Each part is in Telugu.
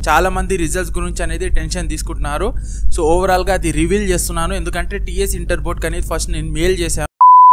చాలా మంది రిజల్ట్స్ గురించి అనేది టెన్షన్ తీసుకుంటున్నారు సో ఓవరాల్గా అది రివీల్ చేస్తున్నాను ఎందుకంటే టీఎస్ ఇంటర్ బోర్డ్కి అనేది ఫస్ట్ నేను మెయిల్ చేశాను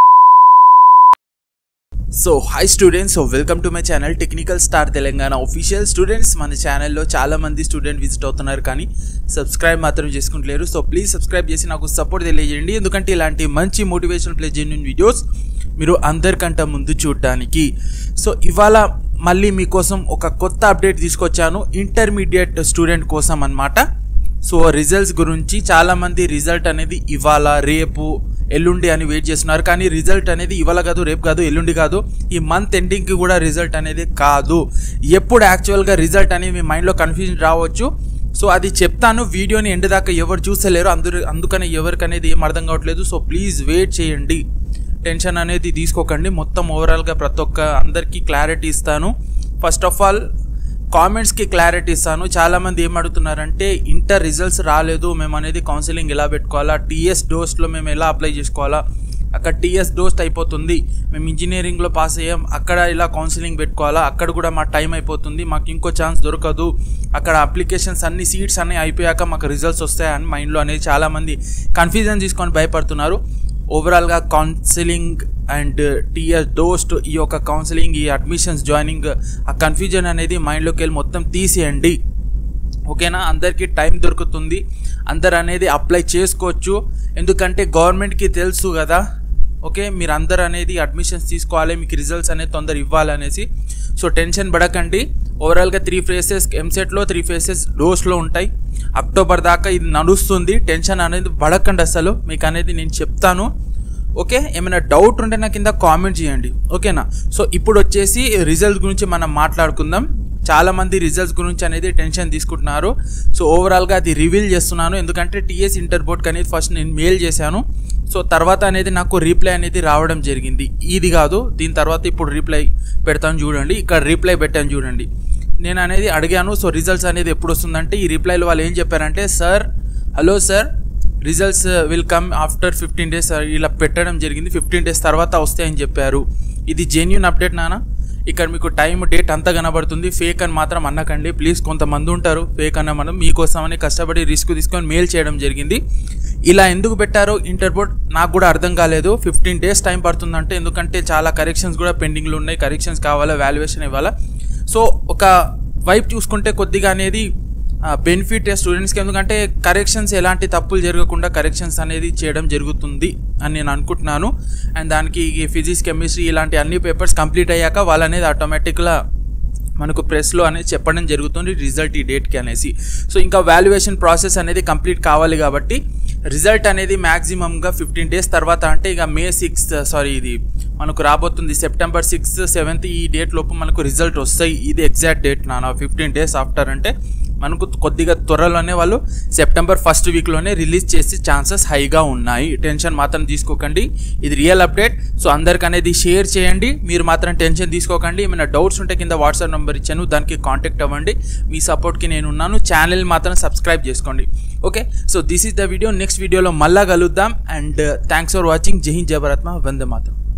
so hi students so welcome to my channel technical star Telangana official students మన ఛానల్లో చాలా మంది స్టూడెంట్ విజిట్ అవుతున్నారు కానీ సబ్స్క్రైబ్ మాత్రం చేసుకుంటలేరు సో ప్లీజ్ సబ్స్క్రైబ్ చేసి నాకు సపోర్ట్ తెలియజేయండి ఎందుకంటే ఇలాంటి మంచి మోటివేషన్ ప్లే జెన్యున్ వీడియోస్ మీరు అందరికంటే ముందు చూడడానికి సో ఇవాళ మళ్ళీ మీకోసం ఒక కొత్త అప్డేట్ తీసుకొచ్చాను ఇంటర్మీడియట్ స్టూడెంట్ కోసం అన్నమాట సో రిజల్ట్స్ గురించి చాలామంది రిజల్ట్ అనేది ఇవాళ రేపు ఎల్లుండి అని వెయిట్ చేస్తున్నారు కానీ రిజల్ట్ అనేది ఇవాళ కాదు రేపు కాదు ఎల్లుండి కాదు ఈ మంత్ ఎండింగ్కి కూడా రిజల్ట్ అనేది కాదు ఎప్పుడు యాక్చువల్గా రిజల్ట్ అనేది మీ మైండ్లో కన్ఫ్యూజన్ రావచ్చు సో అది చెప్తాను వీడియోని ఎండ్ దాకా ఎవరు చూసలేరు అందరు అందుకని ఎవరికనేది ఏం అర్థం కావట్లేదు సో ప్లీజ్ వెయిట్ చేయండి టెన్షన్ అనేది తీసుకోకండి మొత్తం ఓవరాల్గా ప్రతి ఒక్క అందరికీ క్లారిటీ ఇస్తాను ఫస్ట్ ఆఫ్ ఆల్ కామెంట్స్కి క్లారిటీ ఇస్తాను చాలామంది ఏం అడుగుతున్నారంటే ఇంటర్ రిజల్ట్స్ రాలేదు మేము అనేది కౌన్సిలింగ్ ఎలా పెట్టుకోవాలా టీఎస్ డోస్లో మేము ఎలా అప్లై చేసుకోవాలా అక్కడ టీఎస్ డోస్ట్ అయిపోతుంది మేము ఇంజనీరింగ్లో పాస్ అయ్యాం అక్కడ ఇలా కౌన్సిలింగ్ పెట్టుకోవాలా అక్కడ కూడా మా టైం అయిపోతుంది మాకు ఇంకో ఛాన్స్ దొరకదు అక్కడ అప్లికేషన్స్ అన్ని సీట్స్ అన్నీ అయిపోయాక మాకు రిజల్ట్స్ వస్తాయని మైండ్లో అనేది చాలామంది కన్ఫ్యూజన్ తీసుకొని భయపడుతున్నారు ఓవరాల్గా కౌన్సిలింగ్ అండ్ టీఎస్ డోస్ట్ ఈ యొక్క కౌన్సిలింగ్ ఈ అడ్మిషన్స్ జాయినింగ్ ఆ కన్ఫ్యూజన్ అనేది మైండ్లోకి వెళ్ళి మొత్తం తీసేయండి ఓకేనా అందరికీ టైం దొరుకుతుంది అందరు అనేది అప్లై చేసుకోవచ్చు ఎందుకంటే గవర్నమెంట్కి తెలుసు కదా ఓకే మీరు అందరు అనేది అడ్మిషన్స్ తీసుకోవాలి మీకు రిజల్ట్స్ అనేది తొందర ఇవ్వాలనేసి సో టెన్షన్ పడకండి ఓవరాల్గా త్రీ ఫేసెస్ ఎంసెట్లో త్రీ ఫేసెస్ డోస్లో ఉంటాయి అక్టోబర్ దాకా ఇది నడుస్తుంది టెన్షన్ అనేది పడకండి అసలు మీకు అనేది నేను చెప్తాను ఓకే ఏమైనా డౌట్ ఉంటే నా కింద కామెంట్ చేయండి ఓకేనా సో ఇప్పుడు వచ్చేసి రిజల్ట్ గురించి మనం మాట్లాడుకుందాం చాలా మంది రిజల్ట్స్ గురించి అనేది టెన్షన్ తీసుకుంటున్నారు సో ఓవరాల్గా అది రివీల్ చేస్తున్నాను ఎందుకంటే టీఎస్ ఇంటర్ బోర్డ్కి అనేది ఫస్ట్ నేను మెయిల్ చేశాను సో తర్వాత అనేది నాకు రీప్లై అనేది రావడం జరిగింది ఇది కాదు దీని తర్వాత ఇప్పుడు రీప్లై పెడతాను చూడండి ఇక్కడ రీప్లై పెట్టాను చూడండి నేను అనేది అడిగాను సో రిజల్ట్స్ అనేది ఎప్పుడు వస్తుందంటే ఈ రిప్లైలో వాళ్ళు ఏం చెప్పారంటే sir hello sir results will come after fifteen days ఇలా పెట్టడం జరిగింది ఫిఫ్టీన్ డేస్ తర్వాత వస్తాయని చెప్పారు ఇది జెన్యున్ అప్డేట్ నానా ఇక్కడ మీకు టైం డేట్ అంతా కనబడుతుంది ఫేక్ అని మాత్రం అనకండి ప్లీజ్ కొంతమంది ఉంటారు ఫేక్ అన్న మనం మీకోసమని కష్టపడి రిస్క్ తీసుకొని మెయిల్ చేయడం జరిగింది ఇలా ఎందుకు పెట్టారో ఇంటర్ బోర్డ్ నాకు కూడా అర్థం కాలేదు ఫిఫ్టీన్ డేస్ టైం పడుతుందంటే ఎందుకంటే చాలా కరెక్షన్స్ కూడా పెండింగ్లో ఉన్నాయి కరెక్షన్స్ కావాలా వాల్యుయేషన్ ఇవ్వాలా సో ఒక వైపు చూసుకుంటే కొద్దిగా అనేది బెనిఫిట్ స్టూడెంట్స్కి ఎందుకంటే కరెక్షన్స్ ఎలాంటి తప్పులు జరగకుండా కరెక్షన్స్ అనేది చేయడం జరుగుతుంది అని నేను అనుకుంటున్నాను అండ్ దానికి ఫిజిక్స్ కెమిస్ట్రీ ఇలాంటి అన్ని పేపర్స్ కంప్లీట్ అయ్యాక వాళ్ళు అనేది ఆటోమేటిక్గా మనకు ప్రెస్లో అనేది చెప్పడం జరుగుతుంది రిజల్ట్ ఈ డేట్కి అనేసి సో ఇంకా వాల్యుయేషన్ ప్రాసెస్ అనేది కంప్లీట్ కావాలి కాబట్టి రిజల్ట్ అనేది మ్యాక్సిమంగా ఫిఫ్టీన్ డేస్ తర్వాత అంటే ఇక మే సిక్స్త్ సారీ ఇది మనకు రాబోతుంది సెప్టెంబర్ సిక్స్త్ సెవెంత్ ఈ డేట్ లోపు మనకు రిజల్ట్ వస్తాయి ఇది ఎగ్జాక్ట్ డేట్ నాన్న ఫిఫ్టీన్ డేస్ ఆఫ్టర్ అంటే మనకు కొద్దిగా త్వరలోనే వాళ్ళు సెప్టెంబర్ ఫస్ట్ వీక్లోనే రిలీజ్ చేసే ఛాన్సెస్ హైగా ఉన్నాయి టెన్షన్ మాత్రం తీసుకోకండి ఇది రియల్ అప్డేట్ సో అందరికి అనేది షేర్ చేయండి మీరు మాత్రం టెన్షన్ తీసుకోకండి ఏమైనా డౌట్స్ ఉంటే కింద వాట్సాప్ నెంబర్ ఇచ్చాను దానికి కాంటాక్ట్ అవ్వండి మీ సపోర్ట్కి నేను ఉన్నాను ఛానల్ మాత్రం సబ్స్క్రైబ్ చేసుకోండి okay so this is the video next వీడియోలో మళ్ళా కలుద్దాం అండ్ థ్యాంక్స్ ఫర్ వాచింగ్ జై హింద్ జయ భారత్మ వందే మాత్రం